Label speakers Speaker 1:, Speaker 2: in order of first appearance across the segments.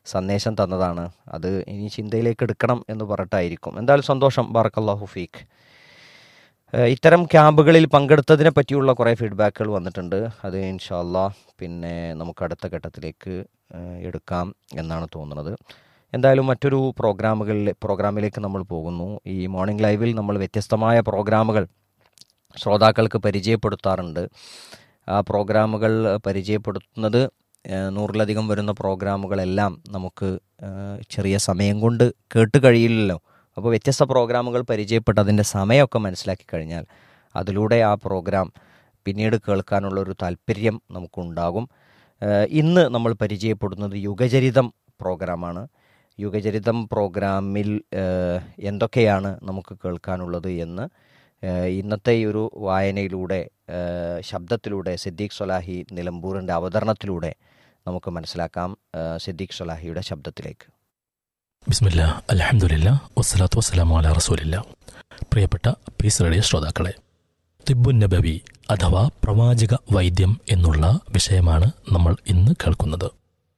Speaker 1: സന്ദേശം തന്നതാണ് അത് ഇനി ചിന്തയിലേക്ക് എടുക്കണം എന്ന് പറഞ്ഞിട്ടായിരിക്കും എന്തായാലും സന്തോഷം ബാറക്കല്ലാഹു ഫീഖ് ഏഹ് ഇത്തരം ക്യാമ്പുകളിൽ പങ്കെടുത്തതിനെ പറ്റിയുള്ള കുറേ ഫീഡ്ബാക്കുകൾ വന്നിട്ടുണ്ട് അത് ഇൻഷാല്ലാ പിന്നെ നമുക്ക് അടുത്ത ഘട്ടത്തിലേക്ക് ഏഹ് എടുക്കാം എന്നാണ് തോന്നുന്നത് എന്തായാലും മറ്റൊരു പ്രോഗ്രാമുകളിൽ പ്രോഗ്രാമിലേക്ക് നമ്മൾ പോകുന്നു ഈ മോർണിംഗ് ലൈവിൽ നമ്മൾ വ്യത്യസ്തമായ പ്രോഗ്രാമുകൾ ശ്രോതാക്കൾക്ക് പരിചയപ്പെടുത്താറുണ്ട് ആ പ്രോഗ്രാമുകൾ പരിചയപ്പെടുത്തുന്നത് ഏഹ് നൂറിലധികം വരുന്ന പ്രോഗ്രാമുകളെല്ലാം നമുക്ക് ഏഹ് ചെറിയ സമയം കൊണ്ട് കേട്ട് കഴിയില്ലല്ലോ അപ്പോൾ വ്യത്യസ്ത പ്രോഗ്രാമുകൾ പരിചയപ്പെട്ട് അതിൻ്റെ സമയമൊക്കെ മനസ്സിലാക്കി കഴിഞ്ഞാൽ അതിലൂടെ ആ പ്രോഗ്രാം പിന്നീട് കേൾക്കാനുള്ള ഒരു താല്പര്യം നമുക്കുണ്ടാകും ഏഹ് ഇന്ന് നമ്മൾ പരിചയപ്പെടുന്നത് യുഗചരിതം പ്രോഗ്രാമാണ് യുഗചരിതം പ്രോഗ്രാമിൽ ഏഹ് എന്തൊക്കെയാണ് നമുക്ക് കേൾക്കാനുള്ളത് എന്ന് ഏഹ് ഇന്നത്തെ ഈ ഒരു വായനയിലൂടെ ഏഹ് ശബ്ദത്തിലൂടെ സിദ്ദീഖ് സൊലാഹി നിലമ്പൂറിൻ്റെ അവതരണത്തിലൂടെ നമുക്ക് മനസ്സിലാക്കാം ഏഹ് സിദ്ദീഖ് സൊലാഹിയുടെ ശബ്ദത്തിലേക്ക്
Speaker 2: ബിസ്മില്ല അലഹമുല്ല വസ്സലാത്തു വസ്സലാമു അല റസൂലില്ല പ്രിയപ്പെട്ട പീസ് റേഡിയോ ശ്രോതാക്കളെ തിബുൻ നബവി അഥവാ പ്രവാചക വൈദ്യം എന്നുള്ള വിഷയമാണ് നമ്മൾ ഇന്ന് കേൾക്കുന്നത്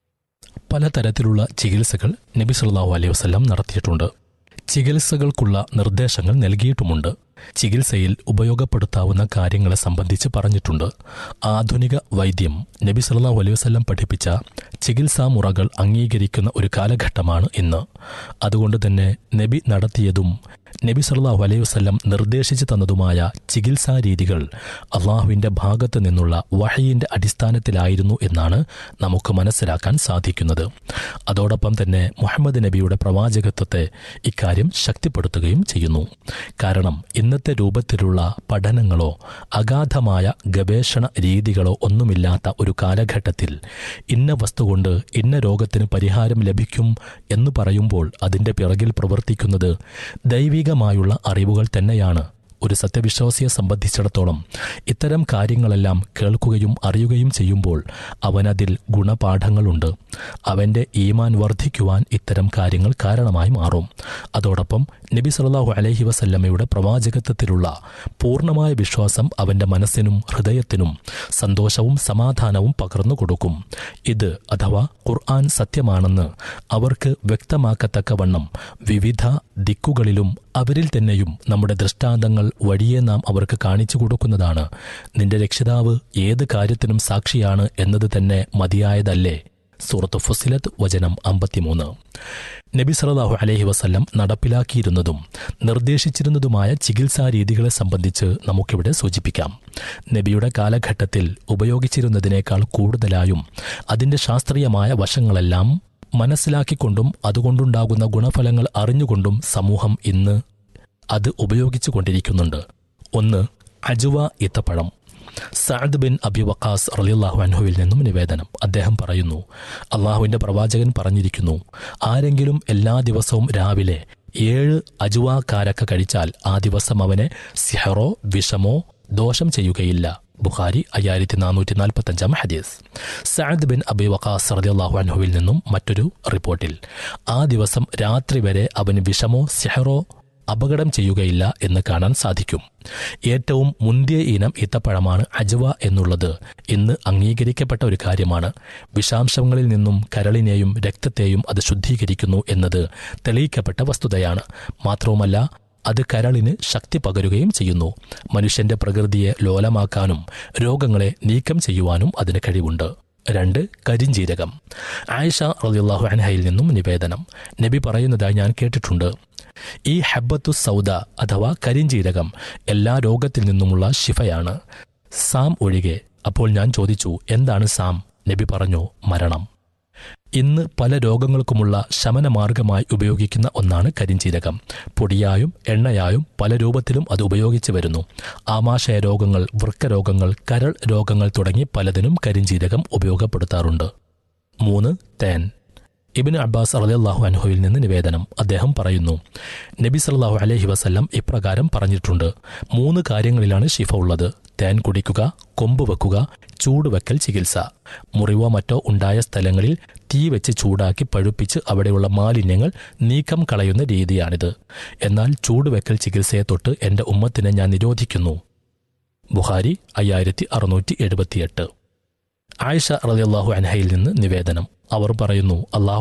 Speaker 2: പലതരത്തിലുള്ള ചികിത്സകൾ നബി സല്ലല്ലാഹു അലൈഹി വസല്ലം നടത്തിയിട്ടുണ്ട് ചികിത്സകൾക്കുള്ള നിർദ്ദേശങ്ങൾ നൽകിയിട്ടുമുണ്ട് ചികിത്സയിൽ ഉപയോഗപ്പെടുത്താവുന്ന കാര്യങ്ങളെ സംബന്ധിച്ച് പറഞ്ഞിട്ടുണ്ട് ആധുനിക വൈദ്യം നബി സല്ലല്ലാഹു അലൈഹി വസല്ലം പഠിപ്പിച്ച ചികിത്സാ മുറകൾ അംഗീകരിക്കുന്ന ഒരു കാലഘട്ടമാണ് ഇന്ന് അതുകൊണ്ട് തന്നെ നബി നടത്തിയതും നബി സല്ലല്ലാഹു അലൈഹി വസല്ലം നിർദ്ദേശിച്ചു തന്നതുമായ ചികിത്സാ രീതികൾ അള്ളാഹുവിന്റെ ഭാഗത്തു നിന്നുള്ള വഹയിന്റെ അടിസ്ഥാനത്തിലായിരുന്നു എന്നാണ് നമുക്ക് മനസ്സിലാക്കാൻ സാധിക്കുന്നത് അതോടൊപ്പം തന്നെ മുഹമ്മദ് നബിയുടെ പ്രവാചകത്വത്തെ ഇക്കാര്യം ശക്തിപ്പെടുത്തുകയും ചെയ്യുന്നു കാരണം ഇന്നത്തെ രൂപത്തിലുള്ള പഠനങ്ങളോ അഗാധമായ ഗവേഷണ രീതികളോ ഒന്നുമില്ലാത്ത ഒരു കാലഘട്ടത്തിൽ ഇന്ന വസ്തു കൊണ്ട് ഇന്ന രോഗത്തിന് പരിഹാരം ലഭിക്കും എന്ന് പറയുമ്പോൾ അതിന്റെ പിറകിൽ പ്രവർത്തിക്കുന്നത് ദൈവികമായുള്ള അറിവുകൾ തന്നെയാണ് ഒരു സത്യവിശ്വാസിയെ സംബന്ധിച്ചിടത്തോളം ഇത്തരം കാര്യങ്ങളെല്ലാം കേൾക്കുകയും അറിയുകയും ചെയ്യുമ്പോൾ അവനതിൽ ഗുണപാഠങ്ങളുണ്ട് അവന്റെ ഈമാൻ വർദ്ധിക്കുവാൻ ഇത്തരം കാര്യങ്ങൾ കാരണമായി മാറും അതോടൊപ്പം നബി സല്ലല്ലാഹു അലൈഹി വസല്ലമയുടെ പ്രവാചകത്വത്തിലുള്ള പൂർണ്ണമായ വിശ്വാസം അവന്റെ മനസ്സിനും ഹൃദയത്തിനും സന്തോഷവും സമാധാനവും പകർന്നു കൊടുക്കും ഇത് അഥവാ ഖുർആൻ സത്യമാണെന്ന് അവർക്ക് വ്യക്തമാക്കത്തക്കവണ്ണം വിവിധ ദിക്കുകളിലും അവരിൽ തന്നെയും നമ്മുടെ ദൃഷ്ടാന്തങ്ങൾ വഴിയെ നാം അവർക്ക് കാണിച്ചു കൊടുക്കുന്നതാണ് നിന്റെ രക്ഷിതാവ് ഏത് കാര്യത്തിനും സാക്ഷിയാണ് എന്നത് തന്നെ മതിയായതല്ലേ സൂറത്ത് ഫുസിലത്ത് വചനം അമ്പത്തിമൂന്ന് നബി സല്ലല്ലാഹു അലൈഹി വസല്ലം നടപ്പിലാക്കിയിരുന്നതും നിർദ്ദേശിച്ചിരുന്നതുമായ ചികിത്സാ രീതികളെ സംബന്ധിച്ച് നമുക്കിവിടെ സൂചിപ്പിക്കാം നബിയുടെ കാലഘട്ടത്തിൽ ഉപയോഗിച്ചിരുന്നതിനേക്കാൾ കൂടുതലായും അതിന്റെ ശാസ്ത്രീയമായ വശങ്ങളെല്ലാം മനസ്സിലാക്കിക്കൊണ്ടും അതുകൊണ്ടുണ്ടാകുന്ന ഗുണഫലങ്ങൾ അറിഞ്ഞുകൊണ്ടും സമൂഹം ഇന്ന് അത് ഉപയോഗിച്ചു കൊണ്ടിരിക്കുന്നുണ്ട് ഒന്ന് അജുവ ഇത്തപ്പഴം സഅദ് ബിൻ അബി വക്കാസ് റളിയല്ലാഹു അൻഹുവിൽ നിന്നും നിവേദനം അദ്ദേഹം പറയുന്നു അള്ളാഹുവിന്റെ പ്രവാചകൻ പറഞ്ഞിരിക്കുന്നു ആരെങ്കിലും എല്ലാ ദിവസവും രാവിലെ ഏഴ് അജുവ കാരക്ക കഴിച്ചാൽ ആ ദിവസം അവനെ സിഹറോ വിഷമോ ദോഷം ചെയ്യുകയില്ല ബുഖാരി അയ്യായിരത്തി നാനൂറ്റി നാൽപ്പത്തഞ്ചാം ഹദീസ് സഅദ് ബിൻ അബി വക്കാസ് റളിയല്ലാഹു അൻഹുവിൽ നിന്നും മറ്റൊരു റിപ്പോർട്ടിൽ ആ ദിവസം രാത്രി വരെ അവന് വിഷമോ സിഹറോ അപകടം ചെയ്യുകയില്ല എന്ന് കാണാൻ സാധിക്കും ഏറ്റവും മുന്തിയ ഇനം ഈത്തപ്പഴമാണ് അജവ എന്നുള്ളത് ഇന്ന് അംഗീകരിക്കപ്പെട്ട ഒരു കാര്യമാണ് വിഷാംശങ്ങളിൽ നിന്നും കരളിനെയും രക്തത്തെയും അത് ശുദ്ധീകരിക്കുന്നു എന്നത് തെളിയിക്കപ്പെട്ട വസ്തുതയാണ് മാത്രവുമല്ല അത് കരളിന് ശക്തി പകരുകയും ചെയ്യുന്നു മനുഷ്യന്റെ പ്രകൃതിയെ ലോലമാക്കാനും രോഗങ്ങളെ നീക്കം ചെയ്യുവാനും അതിന് കഴിവുണ്ട് രണ്ട് കരിഞ്ജീരകം ആയിഷ റളിയല്ലാഹു അൻഹയിൽ നിന്നും നിവേദനം നബി പറയുന്നതായി ഞാൻ കേട്ടിട്ടുണ്ട് ഈ ഹബ്ബത്തു സൗദ അഥവാ കരിഞ്ജീരകം എല്ലാ രോഗത്തിൽ നിന്നുമുള്ള ശിഫയാണ് സാം ഒഴികെ അപ്പോൾ ഞാൻ ചോദിച്ചു എന്താണ് സാം നബി പറഞ്ഞു മരണം ഇന്ന് പല രോഗങ്ങൾക്കുമുള്ള ശമനമാർഗമായി ഉപയോഗിക്കുന്ന ഒന്നാണ് കരിഞ്ചീരകം പൊടിയായും എണ്ണയായും പല രൂപത്തിലും അത് ഉപയോഗിച്ചു വരുന്നു ആമാശയ രോഗങ്ങൾ വൃക്കരോഗങ്ങൾ കരൾ രോഗങ്ങൾ തുടങ്ങി പലതിനും കരിഞ്ചീരകം ഉപയോഗപ്പെടുത്താറുണ്ട് മൂന്ന് തേൻ ഇബിന് അബ്ബാസ് റളിയല്ലാഹു അൻഹുവിൽ നിന്ന് നിവേദനം അദ്ദേഹം പറയുന്നു നബി സല്ലല്ലാഹു അലൈഹി വസല്ലം ഇപ്രകാരം പറഞ്ഞിട്ടുണ്ട് മൂന്ന് കാര്യങ്ങളിലാണ് ശിഫ ഉള്ളത് തേൻ കുടിക്കുക കൊമ്പ് വെക്കുക ചൂടുവെക്കൽ ചികിത്സ മുറിവോ മറ്റോ ഉണ്ടായ സ്ഥലങ്ങളിൽ തീ വെച്ച് ചൂടാക്കി പഴുപ്പിച്ച് അവിടെയുള്ള മാലിന്യങ്ങൾ നീക്കം കളയുന്ന രീതിയാണിത് എന്നാൽ ചൂടുവെക്കൽ ചികിത്സയെ തൊട്ട് എന്റെ ഉമ്മത്തിനെ ഞാൻ നിരോധിക്കുന്നു ബുഹാരി അയ്യായിരത്തി അറുന്നൂറ്റി എഴുപത്തിയെട്ട് ആയിഷ റളിയല്ലാഹു അൻഹയിൽ നിന്ന് നിവേദനം അവർ പറയുന്നു അള്ളാഹു